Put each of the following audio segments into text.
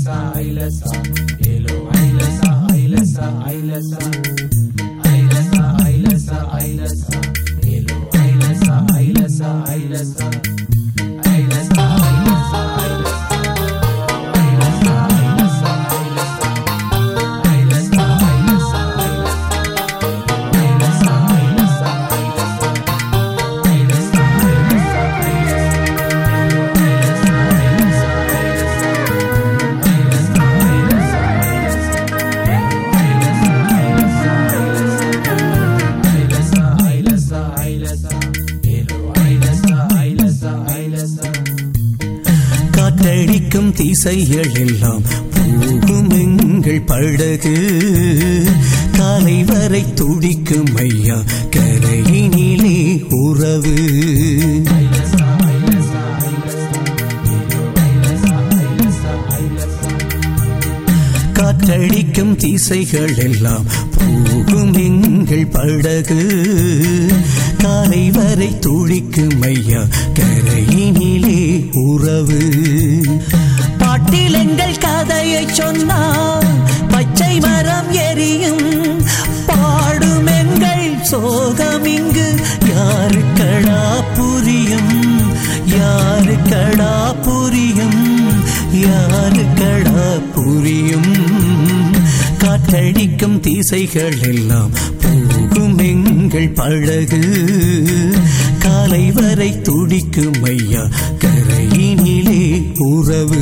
ஐலசா ஐலசா ஏலோ ஐலசா ஐலசா ஐலசா ஐலசா ஐலசா ஐலசா ஏலோ ஐலசா ஐலசா ஐலசா ஐலசா ஐலசா ஐலசா ஐலசா ஐலசா ஐலசா ஐலசா ஐலசா ஐலசா ஐலசா காற்றடிக்கும் திசைகள் எல்லாம் போகும் எங்கள் படகு காலை வரை துடிக்கும் ஐயா கரையினிலே உறவு காற்றடிக்கும் திசைகள் எல்லாம் போகும் எங்கள் படகு காலை வரை துடிக்கும் ஐயா கரையினிலே உறவு பாட்டில் எங்கள் கதையை சொன்னால் பச்சை மரம் எரியும் பாடும் எங்கள் சோகம் இங்கு யாருக்கடா புரியும் யாருக்கடா புரியும் யாருக்கடா புரியும் காற்றடிக்கும் திசைகள் எல்லாம் போகும் எங்கள் பழகு காலை வரை துடிக்கும் ஐயா கரையினிலே உறவு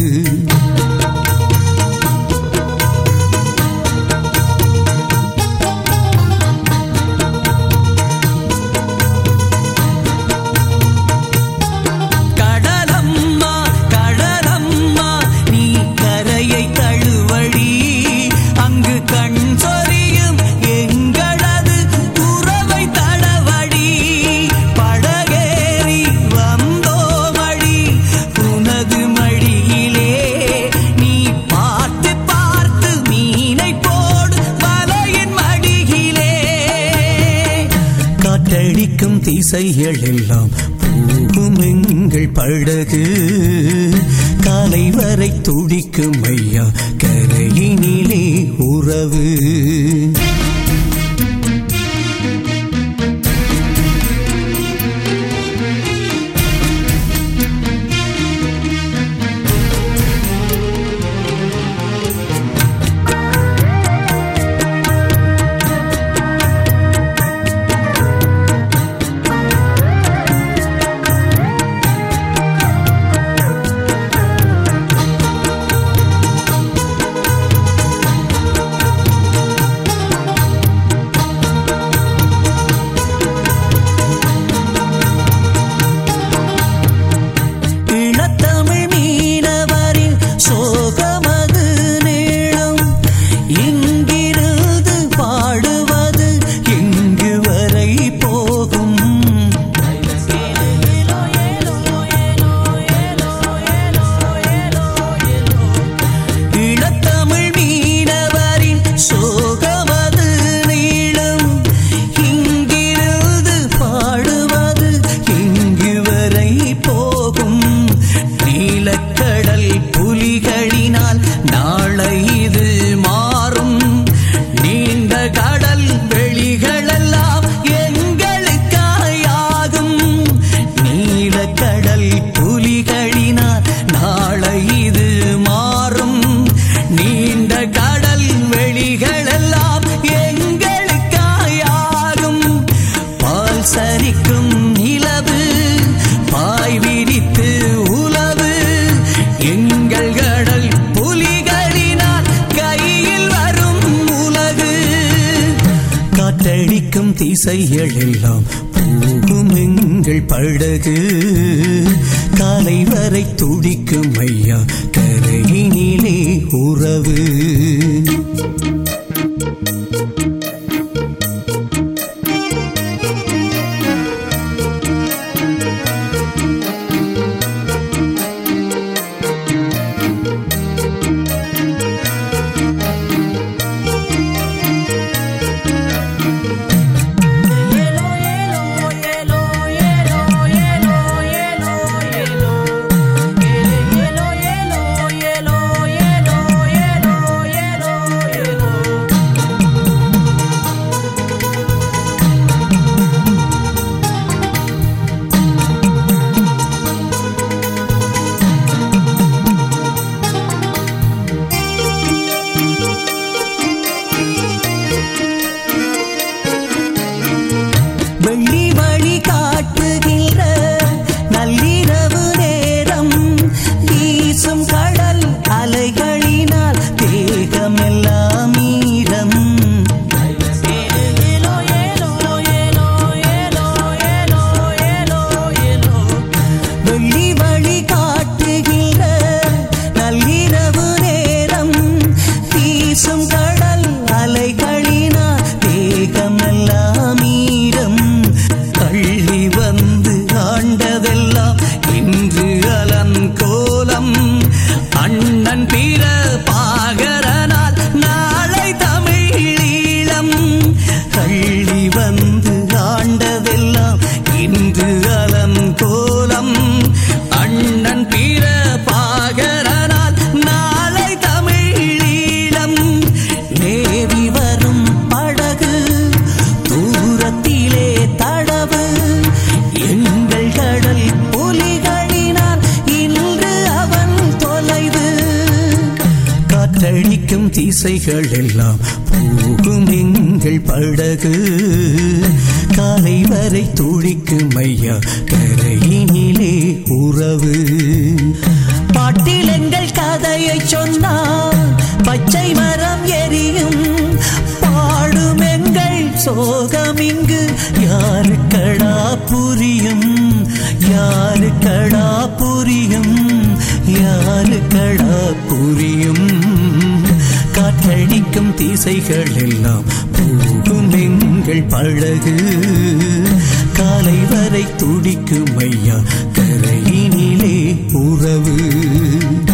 கடலம்மா கடலம்மா நீ கரையை தழுவடி அங்கு கண் சொரியும் எங்களது உறவை தடவடி படகேறி வந்தோமடி உனது மடியிலே நீ பார்த்து பார்த்து மீனை போடு வலையின் மடியிலே காற்றடிக்கும் திசைகள் எல்லாம் போகும் எங்கள் படகு காலை வரை துடிக்கும் ஐயா கரையினிலே உறவு இளத்தமிழ் மீனவரின் சோகமது நீளம் இங்கிருந்து பாடுவது எங்கு வரை போகும் இளத்தமிழ் மீனவரின் சோகமது நீளம் இங்கிருந்து பாடுவது எங்கு வரை போகும் நீலக்கடல் புலிகளினால் நாளை இது மாறும் நீண்ட கடல் வெளிகளெல்லாம் எங்களுக்காயாகும் நீலக்கடல் புலிகளினால் நாளை இது மாறும் நீண்ட கடல் வெளிகளெல்லாம் எங்களுக்காயாகும் பால் சரிக்கும் நிலவு பாய் விரித்து உலவு எங்கள் கடல் புலிகளினால் கையில் வரும் உலகு காற்றடிக்கும் திசைகள் எல்லாம் போகும் எங்கள் படகு காலை வரை துடிக்கும் ஐயா கரையினிலே உறவு Yellow, yellow, yellow, yellow, yellow, yellow, yellow, திசைகள் எல்லாம் போகும் எங்கள் படகு காலை வரை துடிக்கும் ஐயா கரையினிலே உறவு பாட்டில் எங்கள் கதையை சொன்னால் பச்சை மரம் எரியும் பாடும் எங்கள் சோகம் இங்கு யாருக்கடா புரியும் யாருக்கடா புரியும் யாருக்கடா புரியும் காற்றடிக்கும் திசைகள் எல்லாம் போகும் எங்கள் பழகு காலை வரை துடிக்கும் ஐயா கரையினிலே உறவு